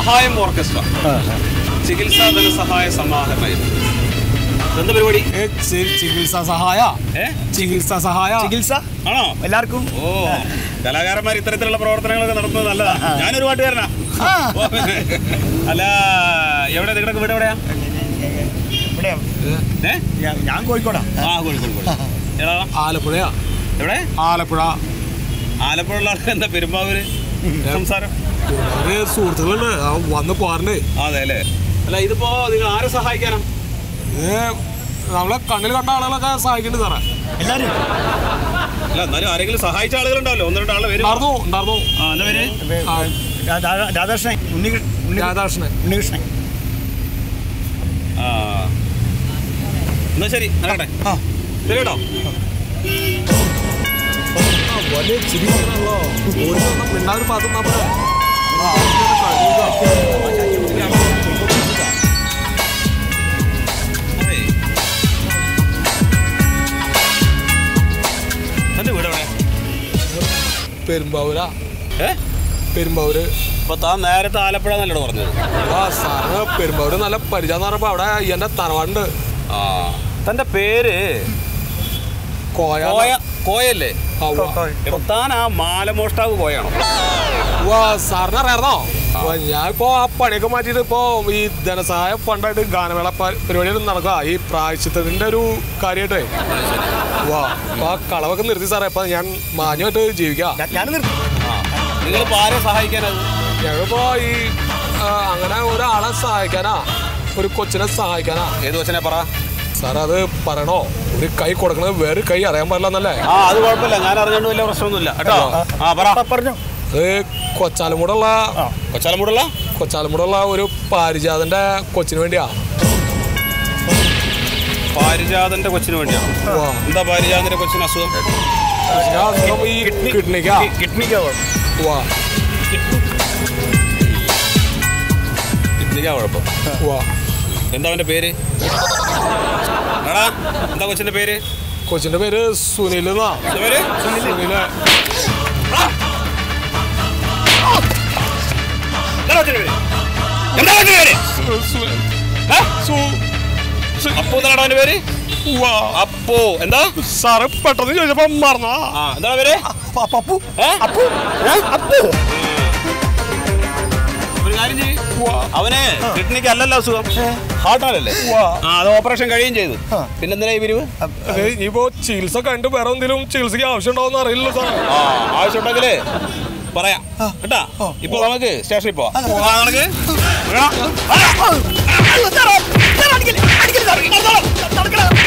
സഹായം ഓർക്കസ്ട്ര ചികിത്സാ ധനസഹായ സമാഹരണ ഇത്. ഇതെന്താ പരിപാടി ചികിത്സാ സഹായ ഏ ചികിത്സാ സഹായ ചികിത്സ ആണോ എല്ലാവർക്കും ഓ കലാകാരന്മാർ ഇത്തരത്തിലുള്ള പ്രവർത്തനങ്ങളൊക്കെ നടത്തുന്നത് നല്ലതാ ഞാനൊരു പാട്ടുകാരനാ ഓ, അല്ല എവിടെ നിങ്ങളുടെ വീട് എവിടെയാ ഇവിടെ ഏ ഞാൻ- ഞാൻ കോഴിക്കോടാ ആ കോഴിക്കോട് കോഴിക്കോട് എടാ ആലപ്പുഴയാ എവിടെ ആലപ്പുഴ ആലപ്പുഴ ഉള്ള ആൾക്ക് എന്താ പെരുമ്പാവൂര് സംസാരം ഒരു സുഹൃത്തുക്കളുണ്ട് ആ വന്ന് പോരണ്ടേ അതെ അല്ലേ അല്ല ഇതിപ്പോ നിങ്ങൾ ആരെ സഹായിക്കാനാ ഇത് നമ്മളെ കണ്ണിൽ കണ്ട ആളുകളൊക്കെ സഹായിക്കുന്നുണ്ട് സാറേ എല്ലാവരും അല്ല എന്നാലും ആരെങ്കിലും സഹായിച്ച ആളുകളുണ്ടാവല്ലോ ഒന്ന് രണ്ട് ആളെ വരും ഉണ്ടായിരുന്നു ഉണ്ടായിരുന്നു ആ എന്താ പേര് ആ, രാ- രാ- രാധാകൃഷ്ണൻ ഉണ്ണി ഉണ്ണി രാധാകൃഷ്ണൻ ഉണ്ണികൃഷ്ണൻ ആ എന്നാ ശരി നടക്കട്ടെ ആ ശരി കേട്ടോ ആ, വലിയ ചിരി പറഞ്ഞല്ലോ ഒരു മിണ്ടാതൊരു പാത്രം നമ്മള് അതെ തന്റെ വീട് എവിടെ പെരുമ്പാവൂരാ ഏ പെരുമ്പാവൂര് ഇപ്പൊ താൻ നേരത്തെ ആലപ്പുഴ നല്ലത് പറഞ്ഞത് ആ സാറിന് പെരുമ്പാവൂര് നല്ല പരിചയം എന്ന് പറഞ്ഞപ്പോ അവിടെ എന്റെ തറവാടുണ്ട് ആ തന്റെ പേര് കോയ കോയ കോയല്ലേ ആ, ഉവ്വ. എടോ, താൻ ആ മാലമോഷ്ടാവ് കോയാണോ ഉവ്വ, സാറിന് അറിയായിരുന്നോ ഉവ്വ, ഞാനിപ്പോ ആ പണിയൊക്കെ മാറ്റിയിട്ട് ഇപ്പോ ഈ ധനസഹായ ഫണ്ടായിട്ട് ഗാനമേള പ- പരിപാടികൾ നടക്കുക ഈ പ്രായശ്ചിത്തത്തിന്റെ ഒരു കാര്യമായിട്ടേ വാ അപ്പൊ ആ കളവൊക്കെ നിർത്തി സാറേ അപ്പൊ ഞാൻ മാന്യമായിട്ട് ജീവിക്കാം ഞാൻ- ഞാൻ നിർത്തി നിങ്ങളിപ്പോ ആരെ സഹായിക്കാനത് ഞങ്ങളിപ്പോ ഈ ആ, അങ്ങനെ ഒരാളെ സഹായിക്കാനാ ഒരു കൊച്ചിനെ സഹായിക്കാനാ ഏത് വച്ചനെ പറ സാർ അത് പറയണോ ഒരു കൈ കൊടുക്കണത് വേറെ കൈ അറിയാൻ പാടില്ല എന്നല്ലേ ആ അത് കുഴപ്പമില്ല ഞാൻ അറിഞ്ഞോണ്ട് വലിയ പ്രശ്നമൊന്നുമില്ല കേട്ടോ ആ പറ ആ, പറഞ്ഞോ അത് കൊച്ചാലമൂടുള്ള ആ കൊച്ചാലമൂടുള്ള കൊച്ചാലമൂടുള്ള ഒരു പാരിജാതന്റെ കൊച്ചിന് വേണ്ടിയാ പാരിജാതന്റെ കൊച്ചിന് വേണ്ടിയാണ് ഉവ്വ. എന്താ പാരിജാതന്റെ കൊച്ചിന് അസുഖം കൊച്ചിന് അസുഖം ഈ കിഡ്നിക്കാ കിഡ്നിക്ക് ഉവ്വ, കിഡ്നിക്കാ കുഴപ്പം ഉവ്വ. എന്താ അവന്റെ പേര് എടാ എന്താ കൊച്ചിന്റെ പേര് കൊച്ചിന്റെ പേര് സുനിൽ എന്നാ എന്താ പേര് സുനില് എന്താ കൊച്ചിന്റെ പേര് എന്താ കൊച്ചിന്റെ പേര് സു- ഏ? സു- സു- അപ്പു എന്നാണ് അവന്റെ പേര് ഉവ്വ. അപ്പു എന്താ സാറ് പെട്ടെന്ന് ചോദിച്ചപ്പോ മറന്നാ ആ എന്താണ് പേര് പപ്പു ഏ? അപ്പു ഏ? അപ്പു ഒരു കാര്യം ചെയ്യ് ഉവ്വ. അവന് കിഡ്നിക്ക് അല്ലല്ലോ അസുഖം ഹാർട്ടാണല്ലേ ഉവ്വ. ആ അത് ഓപ്പറേഷൻ കഴിയും ചെയ്തു ആ. പിന്നെന്തിനാ ഈ പിരിവ് അതെ ഇനിയിപ്പോ ചികിത്സ കണ്ട് വേറെ എന്തെങ്കിലും ചികിത്സയ്ക്ക് ആവശ്യം ഉണ്ടാവുന്ന അറിയില്ല സാറേ ആ ആവശ്യമുണ്ടെങ്കിലേ പറയാം കേട്ടാ ഇപ്പൊ നമുക്ക് സ്റ്റേഷനിൽ പോവാം ആ, നടക്ക്. അയ്യോ, സാറേ, സാറേ, അടിക്കല്ലേ, അടിക്കല്ലേ സാറേ, നടക്കണം, നടക്കണം.